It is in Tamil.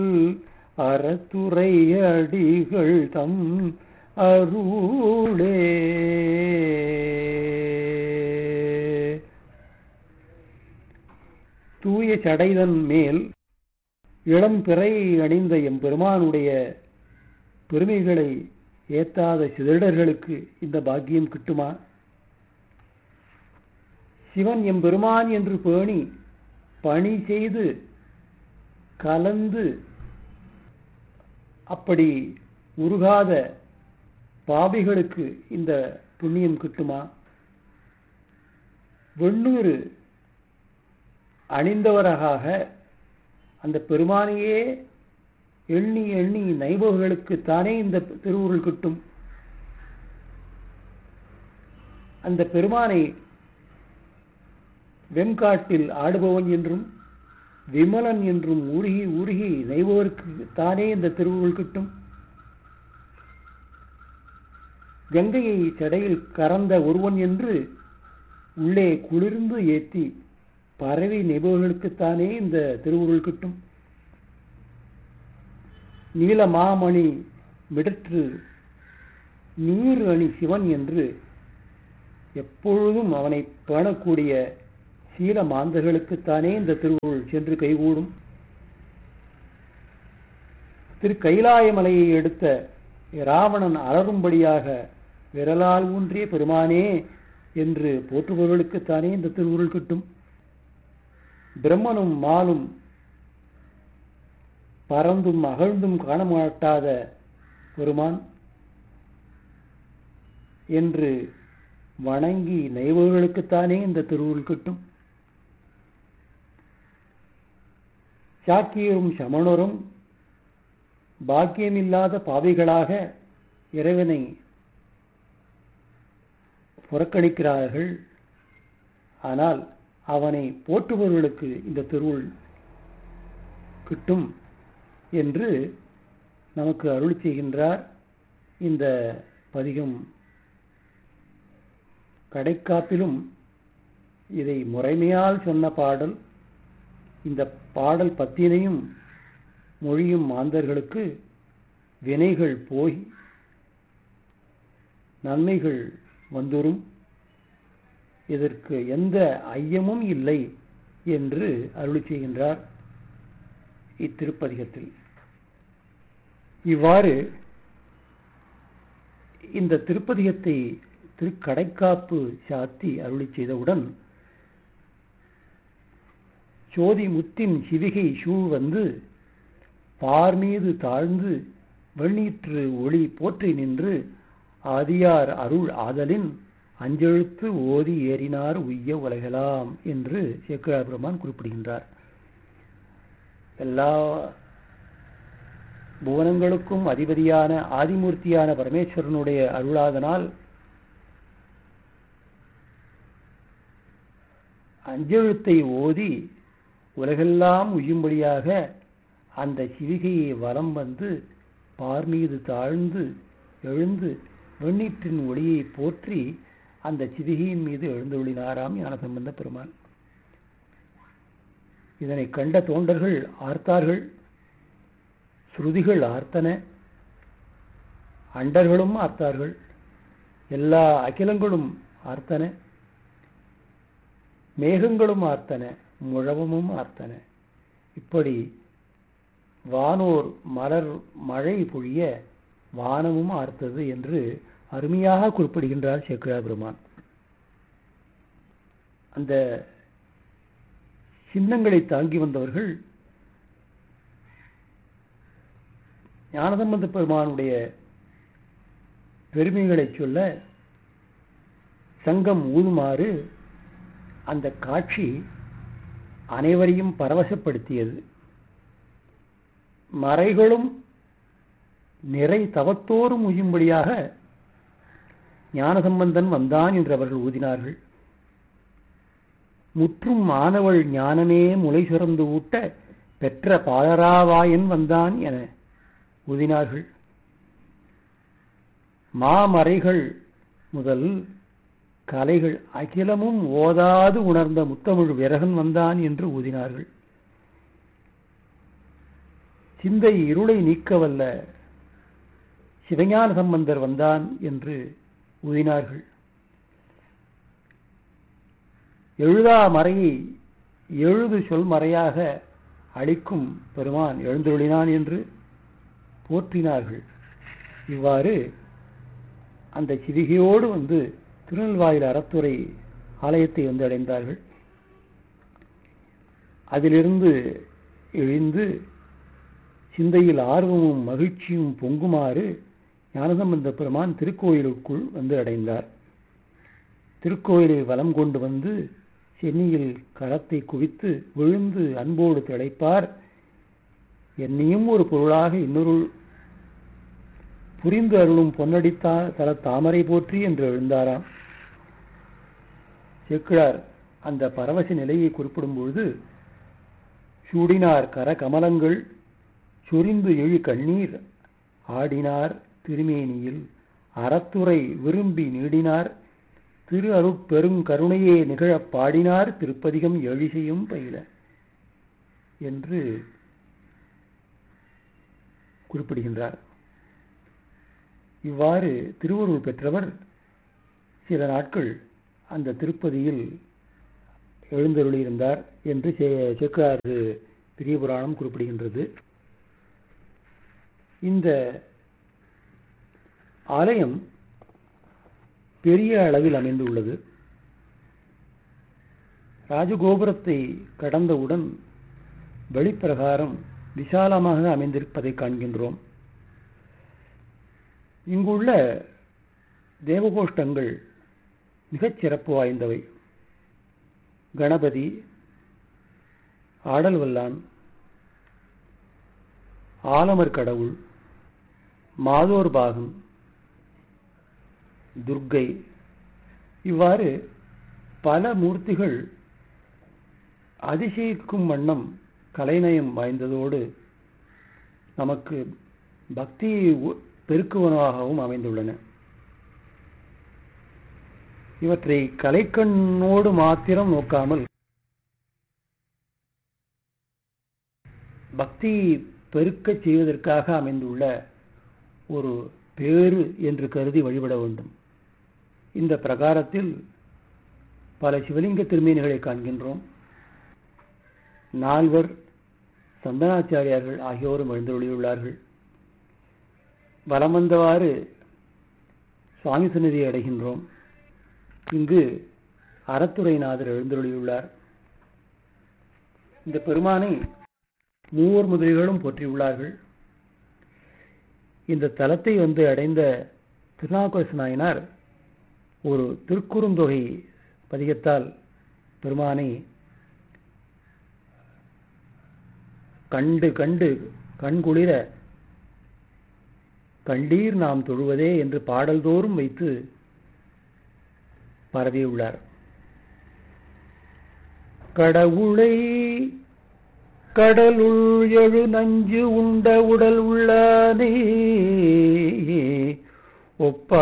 அறத்துறை அடிகள் தம் அருளே தூய சடைதன் மேல் இளம் பிறை அணிந்த எம்பெருமானுடைய பெருமைகளை ஏத்தாத சிதடர்களுக்கு இந்த பாக்கியம் கிட்டுமா சிவன் எம்பெருமான் என்று பேணி பணி செய்து கலந்து அப்படி உருகாத பாபிகளுக்கு இந்த புண்ணியம் கிட்டுமா வெண்ணூறு அணிந்தவராக அந்த பெருமானையே எண்ணி எண்ணி நைபவர்களுக்கு தானே இந்த திருவுருள் கிட்டும் அந்த பெருமானை வெண்காட்டில் ஆடுபவன் என்றும் விமலன் என்றும் உருகி உருகி நெய்பவருக்கு தானே இந்த திருவுருள் கிட்டும் கங்கையை சடையில் கறந்த ஒருவன் என்று உள்ளே குளிர்ந்து ஏத்தி பறவை நெய்பவர்களுக்குத்தானே இந்த திருவுருள் கிட்டும் நீல மாமணி மிடற்று நீர் அணி சிவன் என்று எப்பொழுதும் அவனை பேணக்கூடிய சீல மாந்தர்களுக்குத்தானே இந்த திருவுருள் சென்று கைகூடும் திரு கைலாயமலையை எடுத்த ராவணன் அலரும்படியாக விரலால் ஊன்றிய பெருமானே என்று போற்றுபவர்களுக்குத்தானே இந்த திருவுருள் கிட்டும் பிரம்மனும் மாலும் பறந்தும் அகழ்ந்தும் காணமாட்டாத பெருமான் என்று வணங்கி நெய்வர்களுக்குத்தானே இந்த திருவுருள் கிட்டும் சாக்கியரும் சமணரும் பாக்கியமில்லாத பாவிகளாக இறைவனை புறக்கணிக்கிறார்கள் ஆனால் அவனை போற்றுபவர்களுக்கு இந்த திருவுள் கிட்டும் என்று நமக்கு அருள் செய்கின்றார் இந்த பதிகம் கடைக்காப்பிலும் இதை முறைமையால் சொன்ன பாடல் இந்த பாடல் பத்தினையும் மொழியும் மாந்தர்களுக்கு வினைகள் போய் நன்மைகள் வந்துரும் இதற்கு எந்த ஐயமும் இல்லை என்று அருளி செய்கின்றார் இத்திருப்பதிகத்தில் இவ்வாறு இந்த திருப்பதிகத்தை திருக்கடைக்காப்பு சாத்தி அருளி செய்தவுடன் சோதி முத்தின் சிவிகை சூ வந்து பார் மீது தாழ்ந்து வெண்ணீற்று ஒளி போற்றி நின்று ஆதியார் அருள் ஆதலின் அஞ்செழுத்து ஓதி ஏறினார் உய்ய உலகலாம் என்று சேக்கிழார் பெருமான் குறிப்பிடுகின்றார் எல்லா புவனங்களுக்கும் அதிபதியான ஆதிமூர்த்தியான பரமேஸ்வரனுடைய அருளாதனால் அஞ்செழுத்தை ஓதி உலகெல்லாம் உய்யும்படியாக அந்த சிவிகையை வலம் வந்து பார் மீது தாழ்ந்து எழுந்து வெண்ணீற்றின் ஒளியை போற்றி அந்த சிவிகையின் மீது எழுந்தொழினாராம் ஞானசம்பந்த பெருமான் இதனை கண்ட தோண்டர்கள் ஆர்த்தார்கள் ஸ்ருதிகள் ஆர்த்தன அண்டர்களும் ஆர்த்தார்கள் எல்லா அகிலங்களும் ஆர்த்தன மேகங்களும் ஆர்த்தன முழவமும் ஆர்த்தன இப்படி வானோர் மலர் மழை பொழிய வானமும் ஆர்த்தது என்று அருமையாக குறிப்பிடுகின்றார் சேக்கிழா பெருமான் அந்த சின்னங்களை தாங்கி வந்தவர்கள் ஞானசம்பந்த பெருமானுடைய பெருமைகளை சொல்ல சங்கம் ஊதுமாறு அந்த காட்சி அனைவரையும் பரவசப்படுத்தியது மறைகளும் நிறை தவத்தோறும் உயும்படியாக ஞானசம்பந்தன் வந்தான் என்று அவர்கள் ஊதினார்கள் முற்றும் மாணவள் ஞானமே முளை சுரந்து ஊட்ட பெற்ற பாலராவாயன் வந்தான் என ஊதினார்கள் மாமறைகள் முதல் கலைகள் அகிலமும் ஓதாது உணர்ந்த முத்தமிழ் விரகன் வந்தான் என்று ஊதினார்கள் சிந்தை இருளை நீக்கவல்ல சிவஞான சம்பந்தர் வந்தான் என்று ஊதினார்கள் எழுதா மறையை எழுது சொல் மறையாக அளிக்கும் பெருமான் எழுந்தொழினான் என்று போற்றினார்கள் இவ்வாறு அந்த சிவிகையோடு வந்து திருநெல்வாயில் அறத்துறை ஆலயத்தை வந்து அடைந்தார்கள் அதிலிருந்து எழுந்து சிந்தையில் ஆர்வமும் மகிழ்ச்சியும் பொங்குமாறு ஞானசம்பந்த பெருமான் திருக்கோயிலுக்குள் வந்து அடைந்தார் திருக்கோயிலை வலம் கொண்டு வந்து சென்னியில் களத்தை குவித்து விழுந்து அன்போடு திளைப்பார் என்னையும் ஒரு பொருளாக இன்னொரு புரிந்து அருளும் பொன்னடித்தா தல தாமரை போற்றி என்று எழுந்தாராம் சேக்கிழார் அந்த பரவச நிலையை குறிப்பிடும் பொழுது சூடினார் கர கமலங்கள் சொரிந்து எழு கண்ணீர் ஆடினார் திருமேனியில் அறத்துறை விரும்பி நீடினார் திரு அருட்பெரும் கருணையே நிகழப் பாடினார் திருப்பதிகம் எழிசையும் பயில என்று குறிப்பிடுகின்றார் இவ்வாறு திருவருள் பெற்றவர் சில நாட்கள் அந்த திருப்பதியில் எழுந்தருளியிருந்தார் என்று சேக்காறு பெரிய புராணம் குறிப்பிடுகின்றது இந்த ஆலயம் பெரிய அளவில் அமைந்துள்ளது ராஜகோபுரத்தை கடந்தவுடன் வெளிப்பிரகாரம் விசாலமாக அமைந்திருப்பதை காண்கின்றோம் இங்குள்ள தேவகோஷ்டங்கள் மிகச் சிறப்பு வாய்ந்தவை கணபதி ஆடல் வல்லான் ஆலமர் கடவுள் மாதோர் பாகம் துர்க்கை இவ்வாறு பல மூர்த்திகள் அதிசயிக்கும் வண்ணம் கலைநயம் வாய்ந்ததோடு நமக்கு பக்தியை பெருக்குவனவாகவும் அமைந்துள்ளன இவற்றை கலைக்கண்ணோடு மாத்திரம் நோக்காமல் பக்தி பெருக்கச் செய்வதற்காக அமைந்துள்ள ஒரு பேரு என்று கருதி வழிபட வேண்டும் இந்த பிரகாரத்தில் பல சிவலிங்க திருமேனிகளை காண்கின்றோம் நால்வர் சந்தனாச்சாரியார்கள் ஆகியோரும் எழுந்தொழியுள்ளார்கள் வலம் வந்தவாறு சுவாமி சந்நிதியை அடைகின்றோம் இங்கு அறத்துறைநாதர் எழுந்தொழியுள்ளார் இந்த பெருமானை மூவர் முதலிகளும் போற்றியுள்ளார்கள் இந்த தலத்தை வந்து அடைந்த திருநாவுக்கரசு நாயனார் ஒரு திருக்குறுந்தொகை பதிகத்தால் பெருமானை கண்டு கண்டு கண்குளிர கண்டீர் நாம் தொழுவதே என்று பாடல்தோறும் வைத்து பரவியுள்ளார் கடவுளை கடலுள் எழு நஞ்சு உண்ட உடல் உள்ளானே ஒப்ப